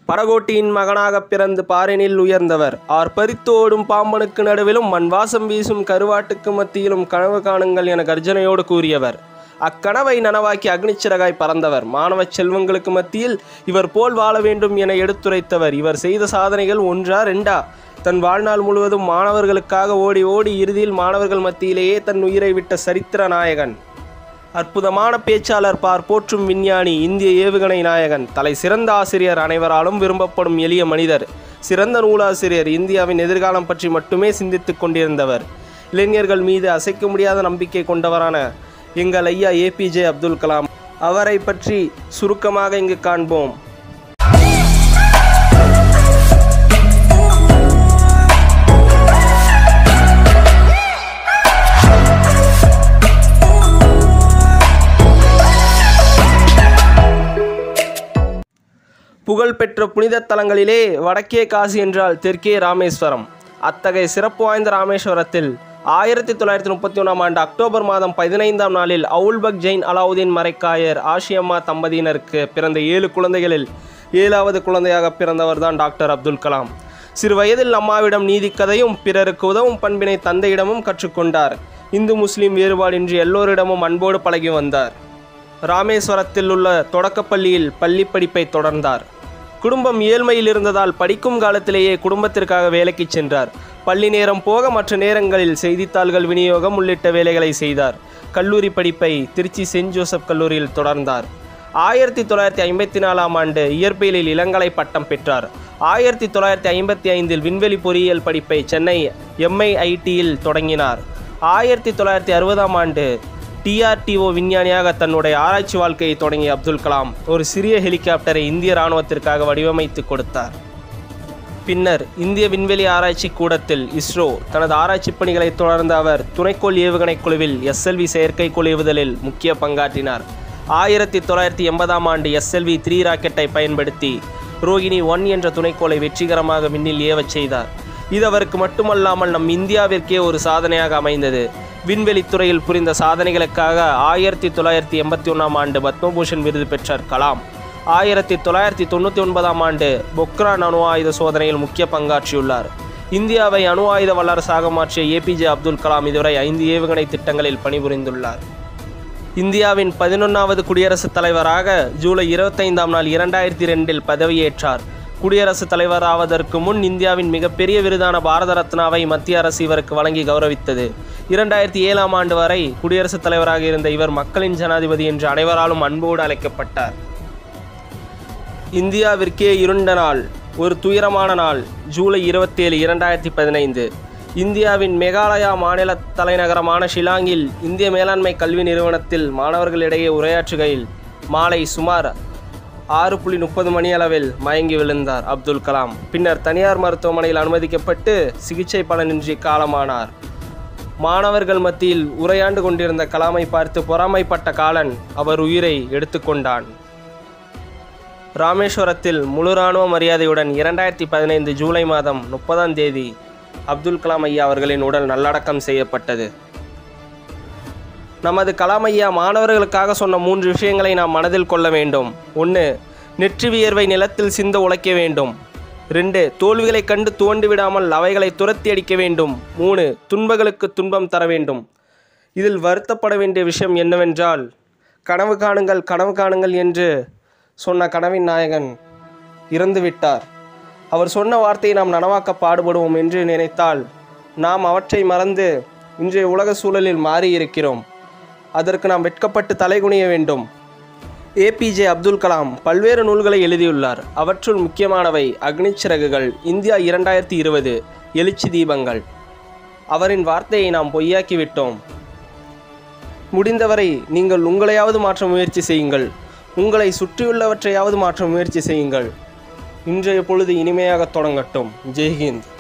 படகோட்டியின் மகனாகப் பிறந்து பாரினில் உயர்ந்தவர் ஆர்ப்பரித்து ஓடும் பாம்பனுக்கு நடுவிலும் மண் வாசம் வீசும் கருவாட்டுக்கு மத்தியிலும் கனவு காணுங்கள் என கர்ஜனையோடு கூறியவர் அக்கனவை நனவாக்கி அக்னிச்சிறகாய் பறந்தவர் மாணவச் செல்வங்களுக்கு மத்தியில் இவர் போல் வாழ வேண்டும் என எடுத்துரைத்தவர் இவர் செய்த சாதனைகள் ஒன்றா ரெண்டா தன் வாழ்நாள் முழுவதும் மாணவர்களுக்காக ஓடி ஓடி இறுதியில் மாணவர்கள் மத்தியிலேயே தன் உயிரை விட்ட சரித்திர நாயகன் அற்புதமான பேச்சாளர் பார் போற்றும் விஞ்ஞானி இந்திய ஏவுகணை நாயகன் தலை சிறந்த ஆசிரியர் அனைவராலும் விரும்பப்படும் எளிய மனிதர் சிறந்த நூலாசிரியர் இந்தியாவின் எதிர்காலம் பற்றி மட்டுமே சிந்தித்துக் கொண்டிருந்தவர் இளைஞர்கள் மீது அசைக்க முடியாத நம்பிக்கை கொண்டவரான எங்கள் ஐயா ஏபிஜே அப்துல் கலாம் அவரை பற்றி சுருக்கமாக இங்கு காண்போம் புகழ்பெற்ற புனித தலங்களிலே வடக்கே காசி என்றால் தெற்கே ராமேஸ்வரம் அத்தகைய சிறப்பு வாய்ந்த ராமேஸ்வரத்தில் ஆயிரத்தி தொள்ளாயிரத்தி முப்பத்தி ஒன்றாம் ஆண்டு அக்டோபர் மாதம் பதினைந்தாம் நாளில் அவுல்பக் ஜெயின் அலாவுதீன் மரைக்காயர் ஆஷியம்மா தம்பதியினருக்கு பிறந்த ஏழு குழந்தைகளில் ஏழாவது குழந்தையாக பிறந்தவர்தான் டாக்டர் அப்துல் கலாம் சிறு வயதில் அம்மாவிடம் நீதிக்கதையும் பிறருக்கு உதவும் பண்பினை தந்தையிடமும் கற்றுக்கொண்டார் இந்து முஸ்லிம் வேறுபாடின்றி எல்லோரிடமும் அன்போடு பழகி வந்தார் ராமேஸ்வரத்தில் உள்ள தொடக்கப்பள்ளியில் பள்ளி படிப்பை தொடர்ந்தார் குடும்பம் ஏழ்மையில் இருந்ததால் படிக்கும் காலத்திலேயே குடும்பத்திற்காக வேலைக்கு சென்றார் பள்ளி நேரம் போக மற்ற நேரங்களில் செய்தித்தாள்கள் விநியோகம் உள்ளிட்ட வேலைகளை செய்தார் கல்லூரி படிப்பை திருச்சி செயின்ட் ஜோசப் கல்லூரியில் தொடர்ந்தார் ஆயிரத்தி தொள்ளாயிரத்தி ஐம்பத்தி நாலாம் ஆண்டு இயற்பியலில் இளங்கலை பட்டம் பெற்றார் ஆயிரத்தி தொள்ளாயிரத்தி ஐம்பத்தி ஐந்தில் விண்வெளி பொறியியல் படிப்பை சென்னை எம்ஐஐடியில் தொடங்கினார் ஆயிரத்தி தொள்ளாயிரத்தி அறுபதாம் ஆண்டு டிஆர்டிஓ விஞ்ஞானியாக தன்னுடைய ஆராய்ச்சி வாழ்க்கையை தொடங்கிய அப்துல் கலாம் ஒரு சிறிய ஹெலிகாப்டரை இந்திய இராணுவத்திற்காக வடிவமைத்து கொடுத்தார் பின்னர் இந்திய விண்வெளி ஆராய்ச்சி கூடத்தில் இஸ்ரோ தனது ஆராய்ச்சி பணிகளை தொடர்ந்த அவர் துணைக்கோள் ஏவுகணை குழுவில் எஸ்எல்வி செயற்கைக்கோள் ஏவுதலில் முக்கிய பங்காற்றினார் ஆயிரத்தி தொள்ளாயிரத்தி எண்பதாம் ஆண்டு எஸ்எல்வி த்ரீ ராக்கெட்டை பயன்படுத்தி ரோகிணி ஒன் என்ற துணைக்கோளை வெற்றிகரமாக விண்ணில் ஏவச் செய்தார் இது அவருக்கு மட்டுமல்லாமல் நம் இந்தியாவிற்கே ஒரு சாதனையாக அமைந்தது விண்வெளித்துறையில் புரிந்த சாதனைகளுக்காக ஆயிரத்தி தொள்ளாயிரத்தி எண்பத்தி ஒன்றாம் ஆண்டு பத்மபூஷன் விருது பெற்றார் கலாம் ஆயிரத்தி தொள்ளாயிரத்தி தொண்ணூற்றி ஒன்பதாம் ஆண்டு பொக்ரான் அணு ஆயுத சோதனையில் முக்கிய பங்காற்றியுள்ளார் இந்தியாவை அணு ஆயுத வல்லரசாக மாற்றிய ஏபிஜே அப்துல் கலாம் இதுவரை ஐந்து ஏவுகணை திட்டங்களில் பணிபுரிந்துள்ளார் இந்தியாவின் பதினொன்றாவது குடியரசுத் தலைவராக ஜூலை இருபத்தைந்தாம் நாள் இரண்டாயிரத்தி ரெண்டில் பதவியேற்றார் குடியரசுத் தலைவராவதற்கு முன் இந்தியாவின் மிகப்பெரிய விருதான பாரத ரத்னாவை மத்திய அரசு இவருக்கு வழங்கி கௌரவித்தது இரண்டாயிரத்தி ஏழாம் ஆண்டு வரை குடியரசுத் தலைவராக இருந்த இவர் மக்களின் ஜனாதிபதி என்று அனைவராலும் அன்போடு அழைக்கப்பட்டார் இந்தியாவிற்கே இருண்ட நாள் ஒரு துயரமான நாள் ஜூலை இருபத்தேழு இரண்டாயிரத்தி பதினைந்து இந்தியாவின் மேகாலயா மாநில தலைநகரமான ஷிலாங்கில் இந்திய மேலாண்மை கல்வி நிறுவனத்தில் மாணவர்களிடையே உரையாற்றுகையில் மாலை சுமார் ஆறு புள்ளி முப்பது மணி அளவில் மயங்கி விழுந்தார் அப்துல் கலாம் பின்னர் தனியார் மருத்துவமனையில் அனுமதிக்கப்பட்டு சிகிச்சை பலனின்றி காலமானார் மாணவர்கள் மத்தியில் உரையாண்டு கொண்டிருந்த கலாமை பார்த்து பொறாமைப்பட்ட காலன் அவர் உயிரை எடுத்துக்கொண்டான் ராமேஸ்வரத்தில் முழு இராணுவ மரியாதையுடன் இரண்டாயிரத்தி பதினைந்து ஜூலை மாதம் முப்பதாம் தேதி அப்துல் கலாம் ஐயா அவர்களின் உடல் நல்லடக்கம் செய்யப்பட்டது நமது கலாம் ஐயா மாணவர்களுக்காக சொன்ன மூன்று விஷயங்களை நாம் மனதில் கொள்ள வேண்டும் ஒன்று நெற்றி வியர்வை நிலத்தில் சிந்த உழைக்க வேண்டும் ரெண்டு தோல்விகளைக் கண்டு துவண்டு விடாமல் அவைகளை துரத்தி அடிக்க வேண்டும் மூணு துன்பங்களுக்கு துன்பம் தர வேண்டும் இதில் வருத்தப்பட வேண்டிய விஷயம் என்னவென்றால் கனவு காணுங்கள் கனவு காணுங்கள் என்று சொன்ன கனவின் நாயகன் இறந்து விட்டார் அவர் சொன்ன வார்த்தையை நாம் நனவாக்க பாடுபடுவோம் என்று நினைத்தால் நாம் அவற்றை மறந்து இன்றைய உலக சூழலில் மாறி இருக்கிறோம் அதற்கு நாம் வெட்கப்பட்டு தலைகுனிய வேண்டும் ஏபிஜே அப்துல் கலாம் பல்வேறு நூல்களை எழுதியுள்ளார் அவற்றுள் முக்கியமானவை அக்னிச்சிறகுகள் இந்தியா இரண்டாயிரத்தி இருபது எழுச்சி தீபங்கள் அவரின் வார்த்தையை நாம் பொய்யாக்கி விட்டோம் முடிந்தவரை நீங்கள் உங்களையாவது மாற்ற முயற்சி செய்யுங்கள் உங்களை சுற்றியுள்ளவற்றையாவது மாற்ற முயற்சி செய்யுங்கள் இன்றைய பொழுது இனிமையாக தொடங்கட்டும் ஜெய்ஹிந்த்